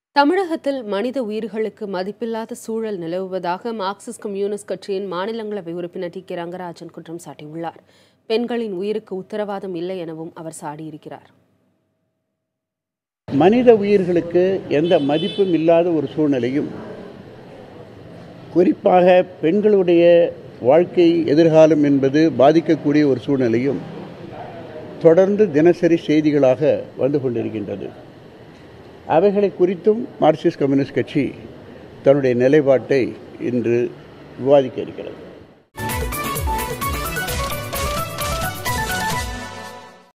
தமிழகத்தில் மனித உயிர்களுக்கு மதிப்பில்லாத சூழல் நிலவுவதாக மார்க்சிஸ்ட் கம்யூனிஸ்ட் கட்சியின் மாநிலங்களவை உறுப்பினர் டி கே ரங்கராஜன் குற்றம் சாட்டியுள்ளார் பெண்களின் உயிருக்கு உத்தரவாதம் இல்லை எனவும் அவர் சாடியிருக்கிறார் மனித உயிர்களுக்கு எந்த மதிப்பும் இல்லாத ஒரு சூழ்நிலையும் குறிப்பாக பெண்களுடைய வாழ்க்கை எதிர்காலம் என்பது பாதிக்கக்கூடிய ஒரு சூழ்நிலையும் தொடர்ந்து தினசரி செய்திகளாக வந்து கொண்டிருக்கின்றது அவைகளை குறித்தும் மார்க்சிஸ்ட் கம்யூனிஸ்ட் கட்சி தன்னுடைய நிலைப்பாட்டை இன்று விவாதிக்க இருக்கிறது